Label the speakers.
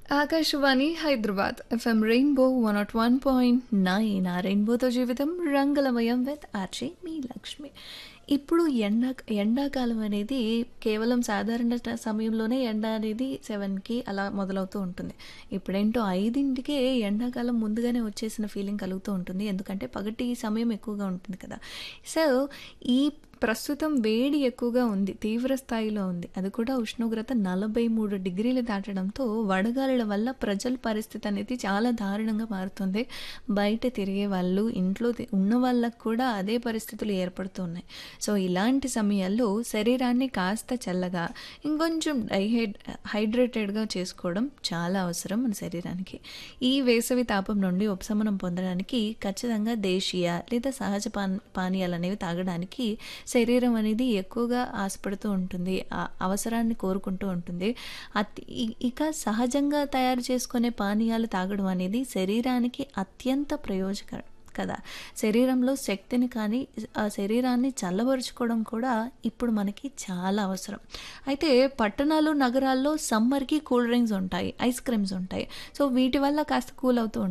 Speaker 1: Akashvani Hyderabad FM rainbow one not one point nine ఆ రెయిన్బోతో జీవితం రంగులమయం విత్ ఆర్చి మీ లక్ష్మి ఇప్పుడు ఎండా ఎండాకాలం అనేది కేవలం సాధారణ ట- సమయంలోనే ఎండ అనేది సెవెన్కి అలా మొదలవుతూ ఉంటుంది ఇప్పుడేంటో ఐదింటికే ఎండాకాలం ముందుగానే వచ్చేసిన ఫీలింగ్ కలుగుతూ ఉంటుంది ఎందుకంటే పగటి సమయం ఎక్కువగా ఉంటుంది కదా సో ఈ ప్రస్తుతం వేడి ఎక్కువగా ఉంది తీవ్ర స్థాయిలో ఉంది అది కూడా ఉష్ణోగ్రత నలభై మూడు డిగ్రీలు దాటడంతో వడగాలుల వల్ల ప్రజల పరిస్థితి అనేది చాలా దారుణంగా మారుతుంది బయట తిరిగే వాళ్ళు ఇంట్లో తి- ఉన్న వాళ్ళకు కూడా అదే పరిస్థితులు ఏర్పడుతున్నాయి సో ఇలాంటి సమయాల్లో శరీరాన్ని కాస్త చల్లగా ఇంకొంచెం డైహైడ్ హైడ్రేటెడ్గా చేసుకోవడం చాలా అవసరం మన శరీరానికి ఈ వేసవి తాపం నుండి ఉపశమనం పొందడానికి ఖచ్చితంగా దేశీయ లేదా సహజ పాన్ పానీయాలు అనేవి తాగడానికి శరీరం అనేది ఎక్కువగా ఆశపడుతూ ఉంటుంది ఆ అవసరాన్ని కోరుకుంటూ ఉంటుంది అతి ఇ- ఇక సహజంగా తయారు చేసుకునే పానీయాలు తాగడం అనేది శరీరానికి అత్యంత ప్రయోజకరం కదా శరీరంలో శక్తిని కానీ ఆ శరీరాన్ని చల్లబరుచుకోవడం కూడా ఇప్పుడు మనకి చాలా అవసరం అయితే పట్టణాలు నగరాల్లో సమ్మర్కి కూల్ డ్రింక్స్ ఉంటాయి ఐస్ క్రీమ్స్ ఉంటాయి సో వీటి వల్ల కాస్త కూల్ అవుతూ